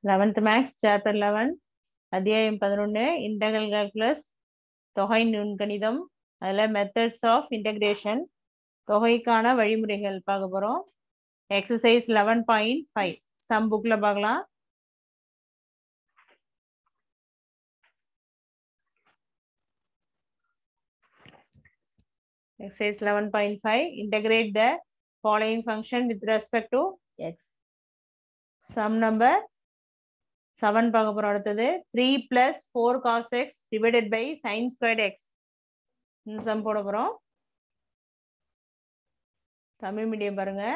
eleventh maths chapter eleven அத்தியாயம் பதினொன்று integral calculus தொகை நுண்கணிதம் அதில் மெத்தட்ஸ் ஆஃப் இன்டகிரேஷன் தொகைக்கான வழிமுறைகள் பார்க்க போகிறோம் exercise eleven point five sum புக்கில் பார்க்கலாம் exercise 11.5 integrate the following function with respect to x sum number 7 பார்க்க போறோம் அடுத்தது 3 plus 4 cos x divided by sin squared x இந்த சம் போட போறோம் தமிழ் மீடியம் பாருங்க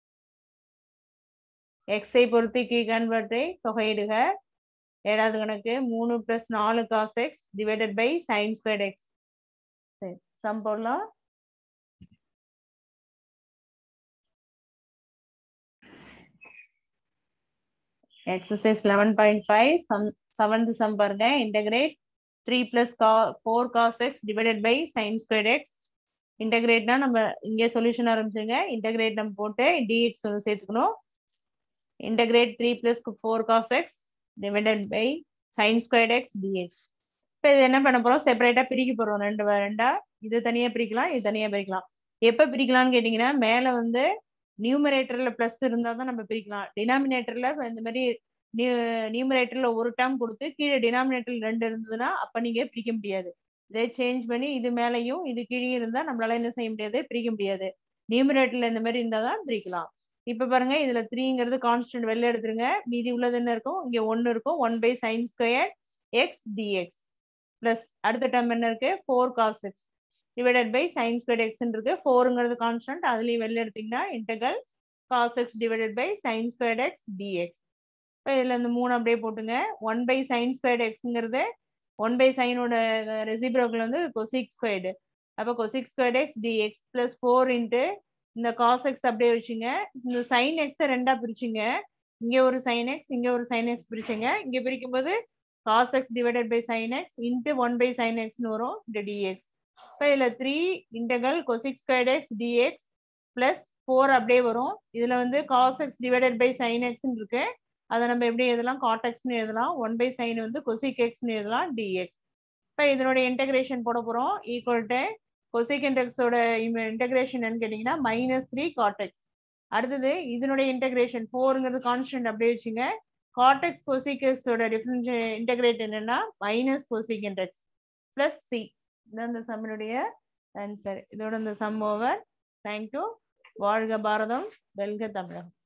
எக்ஸை பொறுத்து கீ கன்வெர்ட்டை தொகையிடுக ஏழாவது கணக்கு மூணு பிளஸ் நாலு cos x divided by sine squared x சரி சம் போடலாம் exercise 11.5 sum seventh sum பாருங்க integrate 3 plus co 4 cos x divided by sin squared x இன்டகிரேட்னா நம்ம இங்கே சொல்யூஷன் ஆரம்பிச்சுங்க இன்டகிரேட் நம்ம போட்டு டிஎக்ஸ் ஒன்று சேர்த்துக்கணும் integrate three plus four cos x divided by sine squared x d x இப்போ இது என்ன பண்ண போகிறோம் செப்பரேட்டாக பிரிக்க போகிறோம் ரெண்டு ரெண்டா இது தனியாக பிரிக்கலாம் இது தனியாக பிரிக்கலாம் எப்போ பிரிக்கலாம்னு கேட்டிங்கன்னா மேலே வந்து நியூமரேட்டர்ல பிளஸ் இருந்தால் தான் நம்ம பிரிக்கலாம் டினாமினேட்டர்ல இந்த மாதிரி நியூ நியூமரேட்டர்ல ஒரு டேர்ம் கொடுத்து கீழே டினாமினேட்டர் ரெண்டு இருந்ததுன்னா அப்ப நீங்க பிரிக்க முடியாது இதே சேஞ்ச் பண்ணி இது மேலையும் இது கீழே இருந்தா நம்மளால என்ன செய்ய முடியாது பிரிக்க முடியாது நியூமரேட்டர்ல இந்த மாதிரி இருந்தால் தான் பிரிக்கலாம் இப்ப பாருங்க இதுல த்ரீங்கிறது கான்ஸ்டன்ட் வெளில எடுத்துருங்க மீதி உள்ளது என்ன இருக்கும் இங்க ஒன்னு இருக்கும் one by sine square x d x plus அடுத்த டேர்ம் என்ன இருக்கு four cos x divided by sine square x இருக்கு ஃபோருங்கிறது கான்ஸ்டன்ட் அதுலயும் வெளில எடுத்தீங்கன்னா integral cos x divided by sine square x d x இப்போ இதில் இந்த மூணு அப்படியே போட்டுங்க ஒன் பை சைன் ஸ்கொயர்டு எக்ஸுங்கிறது ஒன் பை சைனோட ரெசிப்ரோக்கில் வந்து கொசிக் ஸ்கொயர்டு அப்போ cosec squared x d x plus four into இந்த காஸ் எக்ஸ் அப்படியே வச்சுங்க இந்த சைன் எக்ஸை ரெண்டாக பிரிச்சுங்க இங்கே ஒரு சைன் எக்ஸ் இங்கே ஒரு சைன் எக்ஸ் பிரிச்சுங்க இங்கே பிரிக்கும்போது cos x divided by sine x into one by sine எக்ஸ்னு வரும் இந்த டிஎக்ஸ் இப்போ இதில் three integral cosec squared x d x plus four அப்படியே வரும் இதில் வந்து cos x divided by sine எக்ஸ்ன்னு இருக்கு அதை நம்ம எப்படி எழுதலாம் காட்டெக்ஸ்னு எழுதலாம் ஒன் பை சைன் வந்து கொசிக் எக்ஸ்னு எழுதலாம் டிஎக்ஸ் இப்போ இதனோட இன்டகிரேஷன் போட போகிறோம் ஈக்குவல் டு கொசிக் இன்டெக்ஸோட இன்டகிரேஷன் கேட்டிங்கன்னா மைனஸ் த்ரீ காட்டெக்ஸ் அடுத்தது இதனுடைய இன்டகிரேஷன் ஃபோருங்கிறது கான்ஸ்டன்ட் அப்படியே வச்சுங்க காட்டெக்ஸ் கொசிக் எக்ஸோட டிஃபரன்ஸ் இன்டகிரேட் என்னன்னா மைனஸ் கொசிக் இன்டெக்ஸ் பிளஸ் சி இதுதான் இந்த சம்மினுடைய ஆன்சர் இதோட இந்த சம் ஓவர் தேங்க்யூ வாழ்க பாரதம் வெல்க தமிழகம்